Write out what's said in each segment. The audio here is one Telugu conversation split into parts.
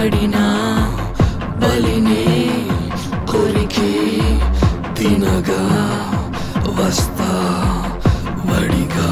పడిన బలిని కొరికి తినగా వస్తా వడిగా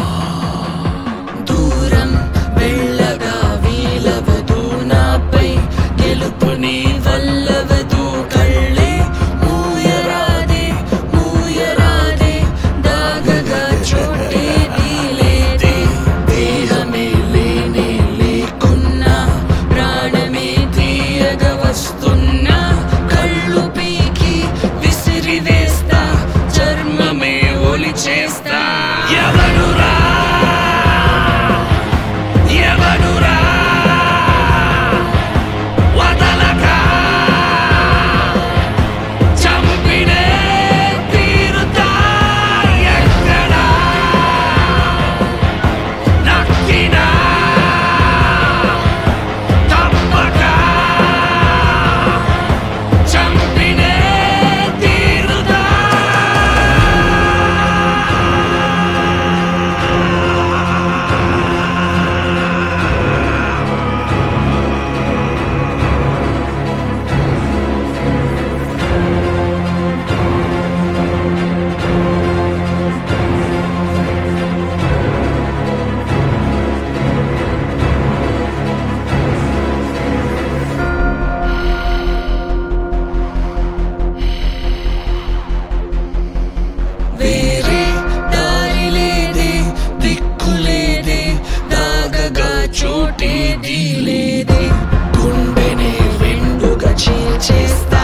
దూరం వెళ్ళగా వీలవదు నాపై గెలుపుని వల్లవదు కళ్ళే మూయరాదే మూయరాదే దాగగా చోటేది లేదే దేహమే లేనే లేకున్నా ప్రాణమే తీయగా వస్తున్నా కళ్ళు పీకి విసిరి వేస్తా చర్మమే ఒలి చేస్తా ఎవనురా ఎవనురా వదలక చంపినే తీరుతా ఎక్కడా నక్కినా తప్పక చంపినే తీరుతా వేరే దారి లేదే దిక్కు లేదే దాగగా చోటేది లేదే గుండెనే రెండుగా చీల్చేస్తా